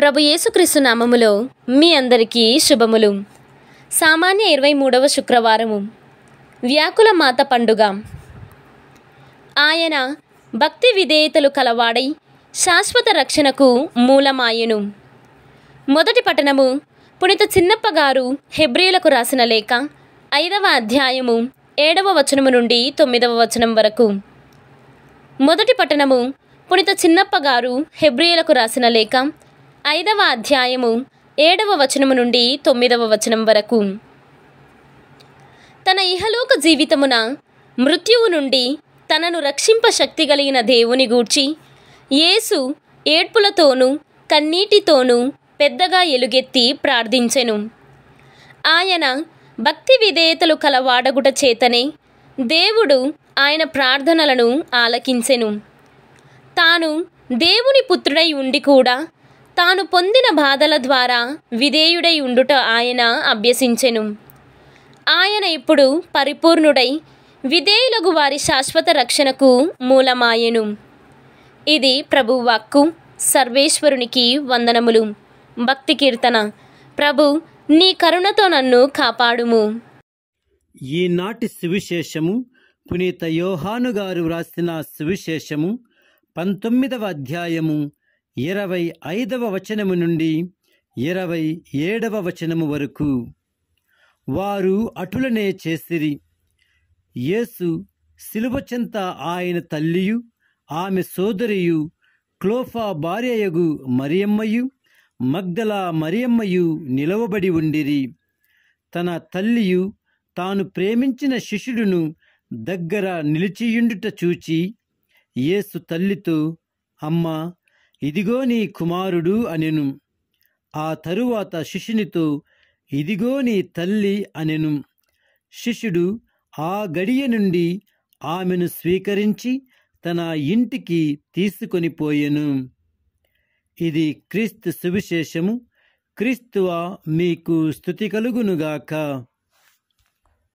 ప్రభు యేసుక్రీస్తు నామములో మీ అందరికీ శుభములు సామాన్య ఇరవై మూడవ శుక్రవారము వ్యాకుల మాత పండుగ ఆయన భక్తి విధేయతలు కలవాడై శాశ్వత రక్షణకు మూలమాయెను మొదటి పట్టణము పునిత చిన్నప్ప గారు హెబ్రియులకు రాసిన లేఖ ఐదవ అధ్యాయము ఏడవ వచనము నుండి తొమ్మిదవ వచనం వరకు మొదటి పట్టణము పునిత చిన్నప్ప గారు హెబ్రియులకు రాసిన లేఖ ఐదవ అధ్యాయము ఏడవ వచనము నుండి తొమ్మిదవ వచనం వరకు తన ఇహలోక జీవితమున మృత్యువు నుండి తనను రక్షింప శక్తి కలిగిన దేవుని గూర్చి యేసు ఏడ్పులతోనూ కన్నీటితోనూ పెద్దగా ఎలుగెత్తి ప్రార్థించెను ఆయన భక్తి విధేయతలు కలవాడగుట చేతనే దేవుడు ఆయన ప్రార్థనలను ఆలకించెను తాను దేవుని పుత్రుడై ఉండి కూడా తాను పొందిన బాధల ద్వారా విధేయుడై ఉండుట ఆయన అభ్యసించెను ఆయన ఇప్పుడు పరిపూర్ణుడై విధేయులగు వారి శాశ్వత రక్షణకు మూలమాయెను ఇది ప్రభు వాక్కు సర్వేశ్వరునికి వందనములు భక్తి కీర్తన ప్రభు నీ కరుణతో నన్ను కాపాడుము ఈనాటి సువిశేషము పునీత యోహాను గారు వ్రాసిన సువిశేషము పంతొమ్మిదవ అధ్యాయము ఇరవై ఐదవ వచనము నుండి ఇరవై ఏడవ వచనము వరకు వారు అటులనే చేసిరి యేసు శిలువ చెంత ఆయన తల్లియు ఆమె సోదరియు క్లోఫా భార్యయగు మరియమ్మయు మగ్దల మరియమ్మయు నిలవబడి ఉండిరి తన తల్లియు తాను ప్రేమించిన శిష్యుడును దగ్గర నిలిచియుండుట చూచి యేసు తల్లితో అమ్మా ఇదిగో నీ కుమారుడు అనెను ఆ తరువాత శిష్యునితో ఇదిగో నీ తల్లి అనెను శిష్యుడు ఆ గడియ నుండి ఆమెను స్వీకరించి తన ఇంటికి తీసుకొని పోయెను ఇది క్రీస్తు సువిశేషము క్రీస్తువ మీకు స్థుతి కలుగునుగాక